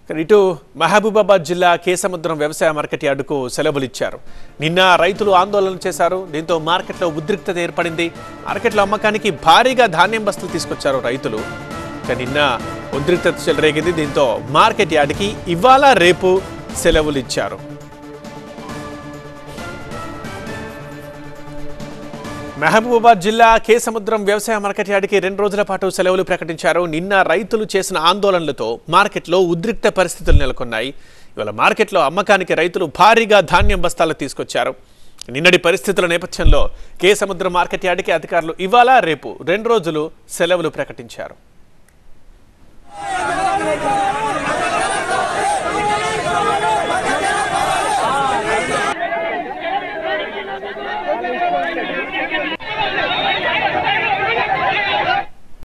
ఇక్కడ ఇటు మహబూబాబాద్ జిల్లా కేసముద్రం వ్యవసాయ మార్కెట్ యార్డుకు సెలవులు ఇచ్చారు నిన్న రైతులు ఆందోళన చేశారు దీంతో మార్కెట్లో ఉద్రిక్తత ఏర్పడింది మార్కెట్లో అమ్మకానికి భారీగా ధాన్యం బస్తులు తీసుకొచ్చారు రైతులు ఇక నిన్న ఉద్రిక్తత చెలరేగింది దీంతో మార్కెట్ యార్డుకి ఇవాళ రేపు సెలవులు ఇచ్చారు మహబూబాబాద్ జిల్లా కేసముద్రం వ్యవసాయ మార్కెట్ యార్డుకి రెండు రోజుల పాటు సెలవులు ప్రకటించారు నిన్న రైతులు చేసిన ఆందోళనలతో మార్కెట్లో ఉద్రిక్త పరిస్థితులు నెలకొన్నాయి ఇవాళ మార్కెట్లో అమ్మకానికి రైతులు భారీగా ధాన్యం బస్తాలు తీసుకొచ్చారు నిన్నటి పరిస్థితుల నేపథ్యంలో కేసముద్రం మార్కెట్ యార్డుకి అధికారులు ఇవాళ రేపు రెండు రోజులు సెలవులు ప్రకటించారు